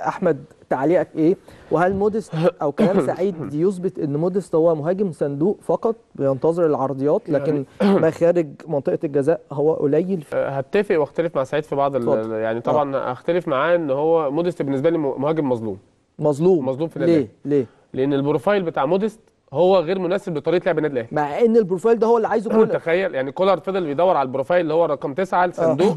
احمد تعليقك ايه وهل موديست او كلام سعيد يثبت ان موديست هو مهاجم صندوق فقط بينتظر العرضيات لكن ما خارج منطقه الجزاء هو قليل في هتفق واختلف مع سعيد في بعض ال- اتفضل. يعني طبعا اختلف معاه ان هو موديست بالنسبه لي مهاجم مظلوم مظلوم مظلوم في النادي ليه ليه لان البروفايل بتاع موديست هو غير مناسب لطريقه لعب النادي الاهلي مع ان البروفايل ده هو اللي عايزه كولر تخيل يعني كولر فضل بيدور على البروفايل اللي هو رقم تسعة الصندوق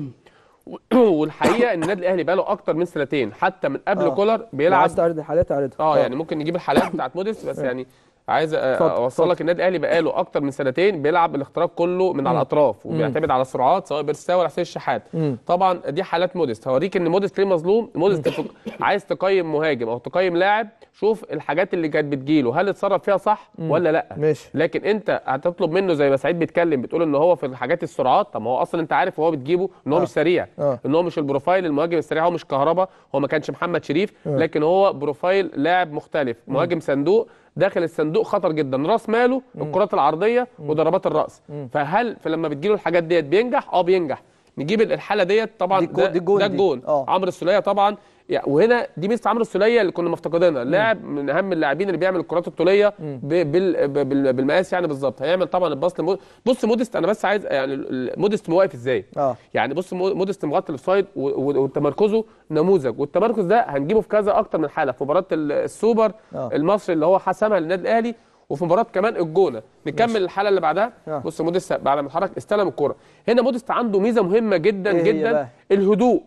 والحقيقه ان النادي الاهلي بقاله اكتر من سنتين حتى من قبل آه. كولر لو بيلعب عايز تعرض الحالات اعرضها اه يعني ممكن نجيب الحالات بتاعت موديست بس يعني عايز أ- اتفضل، اوصل اتفضل. لك النادي الاهلي بقاله اكتر من سنتين بيلعب الاختراق كله من على الاطراف وبيعتمد على السرعات سواء بيرساو ولا حسين الشحات مم. طبعا دي حالات موديست هوريك ان موديست ليه مظلوم موديست فك- عايز تقيم مهاجم او تقيم لاعب شوف الحاجات اللي كانت بتجيله هل اتصرف فيها صح ولا لا ماشي لكن انت هتطلب منه زي ما سعيد بيتكلم بتقول ان هو في الحاجات السرعات طب ما هو اصلا انت عارف هو بتجيبه ان هو آه. مش سريع آه. ان هو مش البروفايل المهاجم السريع هو مش كهربا هو ما كانش محمد شريف لكن هو بروفايل لاعب مختلف مهاجم صندوق داخل الصندوق خطر جدا راس ماله الكرات العرضيه وضربات الراس فهل فلما بتجيله الحاجات ديت بينجح اه بينجح نجيب الحاله ديت طبعا دي الجو- ده, دي الجون ده دي. الجون آه. عمرو السوليه طبعا يعني وهنا دي ميزه عمرو السوليه اللي كنا مفتقدينها لاعب من اهم اللاعبين اللي بيعمل الكرات الطوليه ب- بال- ب- بال- بالمقاس يعني بالظبط هيعمل طبعا الباص لمو... بص موديست انا بس عايز يعني ال- موديست واقف ازاي اه يعني بص مو- موديست مغطي الاوفسايد و- و- وتمركزه نموذج والتمركز ده هنجيبه في كذا اكتر من حاله في مباراه ال- السوبر آه. المصري اللي هو حسمها للنادي الاهلي وفي مباراه كمان الجونه نكمل الحاله اللي بعدها آه. بص موديست بعد ما اتحرك استلم الكره هنا موديست عنده ميزه مهمه جدا إيه هي جدا بقى؟ الهدوء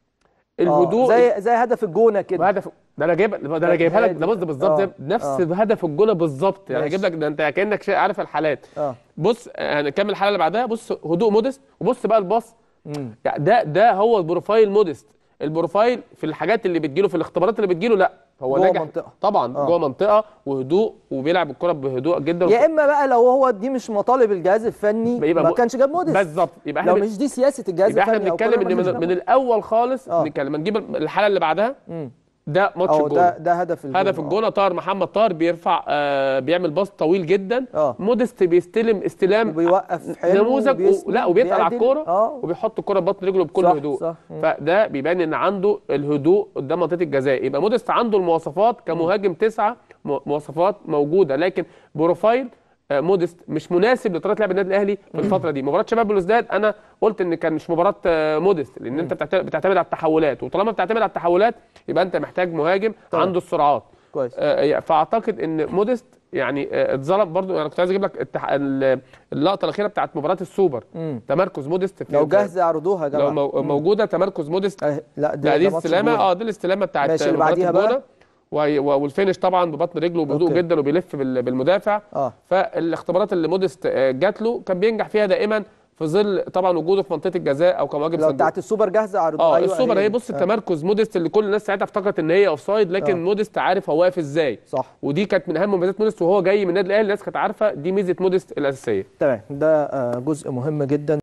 الهدوء آه. زي زي هدف الجونه كده وهدف ده انا جايب ده انا جايبها لك ده بص ده بالظبط آه. زي- نفس آه. هدف الجوله بالظبط يعني ماشي. هجيب لك ده انت كانك شيء عارف الحالات اه بص هنكمل الحاله اللي بعدها بص هدوء مودست وبص بقى الباص مم. يعني ده ده هو البروفايل مودست البروفايل في الحاجات اللي بتجيله في الاختبارات اللي بتجيله لا هو جوه ناجح منطقة. طبعا آه. جوه منطقه وهدوء وبيلعب الكره بهدوء جدا يا اما بقى لو هو دي مش مطالب الجهاز الفني يبقى ما مو- كانش جاب موديست بالظبط يبقى احنا لو بن- مش دي سياسه الجهاز يبقى احنا الفني أو بنتكلم كولر ان ما كانش من, جاب من الاول خالص آه. نتكلم نجيب الحاله اللي بعدها مم. ده ماتش اه الجول ده ده هدف الجون هدف آه. الجونه طاهر محمد طاهر بيرفع آه بيعمل باص طويل جدا اه مودست بيستلم استلام وبيوقف حلو نموذج و... وبيسند لا وبيتقل على وبيعدل. الكوره اه وبيحط الكوره ببطن رجله بكل صح، هدوء صح. مم. فده بيبان ان عنده الهدوء قدام منطقه الجزاء يبقى مودست عنده المواصفات كمهاجم تسعه م- مواصفات موجوده لكن بروفايل آه، مودست مش مناسب لطريقه لعب النادي الاهلي في الفتره دي مباراه شباب بلوزداد انا قلت ان كان مش مباراه آه، مودست لان انت بتعت- بتعتمد على التحولات وطالما بتعتمد على التحولات يبقى انت محتاج مهاجم طبعا. عنده السرعات كويس آه، فاعتقد ان مودست يعني آه، اتظلم برضو انا كنت عايز اجيب لك التح... ال- اللقطه الاخيره بتاعت مباراه السوبر مم. تمركز مودست في لو جاهز يعرضوها يا لو جماعه مو- موجوده تمركز مودست أه، لا دي لا دي ده ماتش استلامه الجونة. اه دي الاستلامه بتاعت ماشي، اللي مباراة بعديها بقى؟ الجونة. و- و- والفينش طبعا ببطن رجله بهدوء أوكي. جدا وبيلف بال- بالمدافع اه فالاختبارات اللي مودست آه، جات له كان بينجح فيها دائما في ظل طبعا وجوده في منطقه الجزاء او كمهاجم لو صندوق بتاعت السوبر جاهزه عرضوها اه أيوة السوبر هي هي دي. بص آه. التمركز مودست اللي كل الناس ساعتها افتكرت ان هي اوفسايد لكن آه. مودست عارف هو واقف ازاي صح ودي كانت من اهم مميزات مودست وهو جاي من النادي الاهلي الناس كانت عارفه دي ميزه مودست الاساسيه تمام ده آه، جزء مهم جدا